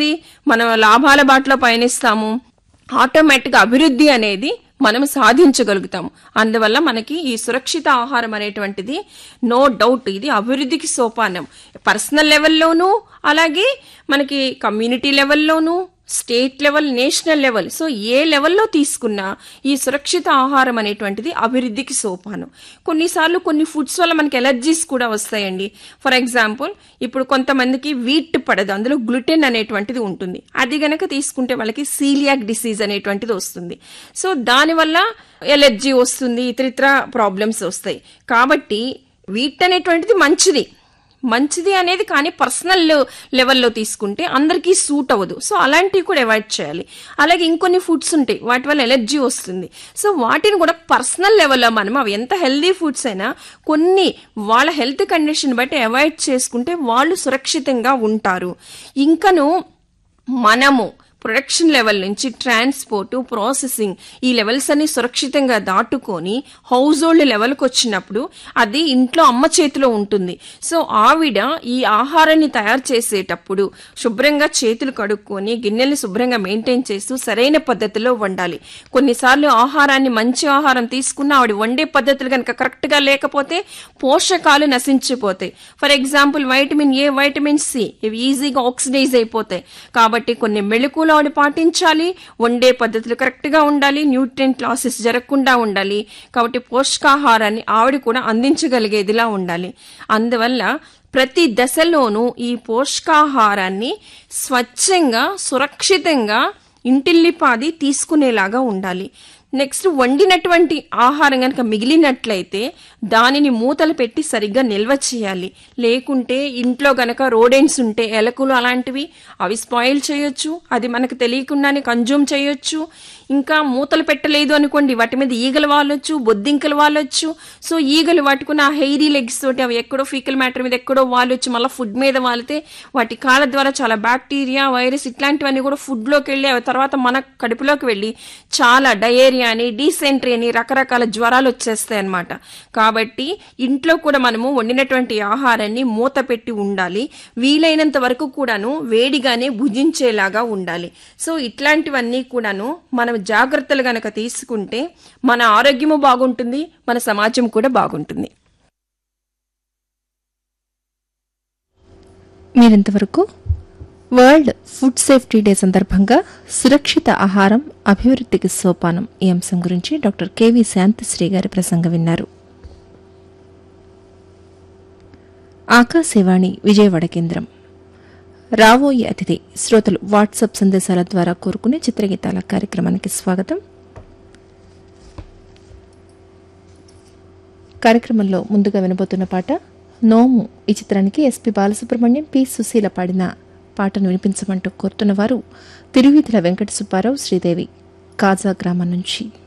ఏమవుతుంది మనం లాభాల బాటలో పయనిస్తాము ఆటోమేటిక్ అభివృద్ధి అనేది మనం సాధించగలుగుతాము అందువల్ల మనకి ఈ సురక్షిత ఆహారం అనేటువంటిది నో డౌట్ ఇది అభివృద్ధికి సోపానం పర్సనల్ లెవెల్లోనూ అలాగే మనకి కమ్యూనిటీ లెవెల్లోనూ state level national level so ఏ లెవెల్లో తీసుకున్నా ఈ సురక్షిత ఆహారం అనేటువంటిది అభివృద్ధికి సోపానం కొన్నిసార్లు కొన్ని ఫుడ్స్ వల్ల మనకి ఎలర్జీస్ కూడా వస్తాయండి ఫర్ ఎగ్జాంపుల్ ఇప్పుడు కొంతమందికి వీట్ పడదు అందులో గ్లూటెన్ అనేటువంటిది ఉంటుంది అది గనక తీసుకుంటే వాళ్ళకి సీలియాక్ డిసీజ్ అనేటువంటిది వస్తుంది సో దానివల్ల ఎలర్జీ వస్తుంది ఇతరితర ప్రాబ్లమ్స్ వస్తాయి కాబట్టి వీట్ అనేటువంటిది మంచిది మంచిది అనేది కానీ పర్సనల్ లెవెల్లో తీసుకుంటే అందరికీ సూట్ అవ్వదు సో అలాంటివి కూడా అవాయిడ్ చేయాలి అలాగే ఇంకొన్ని ఫుడ్స్ ఉంటాయి వాటి వల్ల ఎలర్జీ వస్తుంది సో వాటిని కూడా పర్సనల్ లెవెల్లో మనం అవి ఎంత హెల్దీ ఫుడ్స్ అయినా కొన్ని వాళ్ళ హెల్త్ కండిషన్ బట్టి అవాయిడ్ చేసుకుంటే వాళ్ళు సురక్షితంగా ఉంటారు ఇంకను మనము ప్రొడక్షన్ లెవెల్ నుంచి ట్రాన్స్పోర్ట్ ప్రాసెసింగ్ ఈ లెవెల్స్ అన్ని సురక్షితంగా దాటుకొని హౌస్ హోల్డ్ లెవెల్కి వచ్చినప్పుడు అది ఇంట్లో అమ్మ చేతిలో ఉంటుంది సో ఆవిడ ఈ ఆహారాన్ని తయారు చేసేటప్పుడు శుభ్రంగా చేతులు కడుక్కొని గిన్నెల్ని శుభ్రంగా మెయింటైన్ చేస్తూ సరైన పద్ధతిలో వండాలి కొన్నిసార్లు ఆహారాన్ని మంచి ఆహారం తీసుకున్న ఆవిడ వండే పద్ధతులు కనుక కరెక్ట్గా లేకపోతే పోషకాలు నశించిపోతాయి for example vitamin A vitamin C ఇవి ఈజీగా ఆక్సిడైజ్ అయిపోతాయి కాబట్టి కొన్ని మెళుకులు ఆవిడ పాటించాలి వండే పద్ధతులు కరెక్ట్ గా ఉండాలి న్యూట్రియంట్ లాసెస్ జరగకుండా ఉండాలి కాబట్టి పోషకాహారాన్ని ఆవిడ కూడా అందించగలిగేదిలా ఉండాలి అందువల్ల ప్రతి దశలోనూ ఈ పోషకాహారాన్ని స్వచ్ఛంగా సురక్షితంగా ఇంటిల్లిపాది తీసుకునేలాగా ఉండాలి నెక్స్ట్ వండినటువంటి ఆహారం కనుక మిగిలినట్లయితే దానిని మూతలు పెట్టి సరిగ్గా నిల్వ చేయాలి లేకుంటే ఇంట్లో గనక రోడెంట్స్ ఉంటే ఎలకలు అలాంటివి అవి స్పాయిల్ చేయొచ్చు అది మనకు తెలియకుండానే కన్జ్యూమ్ చేయొచ్చు ఇంకా మూతలు పెట్టలేదు అనుకోండి వాటి మీద ఈగలు వాలొచ్చు బొద్దింకలు వాలొచ్చు సో ఈగలు వాటుకున్న ఆ హెయిరీ లెగ్స్ తోటి అవి ఎక్కడో ఫీకల్ మ్యాటర్ మీద ఎక్కడో వాలొచ్చు మళ్ళీ ఫుడ్ మీద వాలితే వాటి కాళ్ళ ద్వారా చాలా బ్యాక్టీరియా వైరస్ ఇట్లాంటివన్నీ కూడా ఫుడ్లోకి వెళ్ళి అవి తర్వాత మన కడుపులోకి వెళ్ళి చాలా డయేరియా అని డీసెంట్రీ అని రకరకాల జ్వరాలు వచ్చేస్తాయి అన్నమాట కాబట్టి ఇంట్లో కూడా మనము వండినటువంటి ఆహారాన్ని మూత పెట్టి ఉండాలి వీలైనంత వరకు కూడాను వేడిగానే భుజించేలాగా ఉండాలి సో ఇట్లాంటివన్నీ కూడాను మనం జాగ్రత్తలు గనక తీసుకుంటే మన ఆరోగ్యము బాగుంటుంది మన సమాజం కూడా బాగుంటుంది మీరింతవరకు వరల్డ్ ఫుడ్ సేఫ్టీ డే సందర్భంగా సురక్షిత ఆహారం అభివృద్ధికి సోపానం ఈ అంశం గురించి డాక్టర్ కెవి శాంతిశ్రీ గారి ప్రసంగం విన్నారు ఆకాశవాణి విజయవాడ కేంద్రం రావోయి అతిథి శ్రోతలు వాట్సాప్ సందేశాల ద్వారా కోరుకునే చిత్రగీతాల కార్యక్రమానికి స్వాగతం కార్యక్రమంలో ముందుగా వినబోతున్న పాట నోము ఈ చిత్రానికి ఎస్పి బాలసుబ్రహ్మణ్యం పి సుశీల పాడిన పాటను వినిపించమంటూ కోరుతున్న వారు తిరువీధుల వెంకట సుబ్బారావు శ్రీదేవి కాజా గ్రామం నుంచి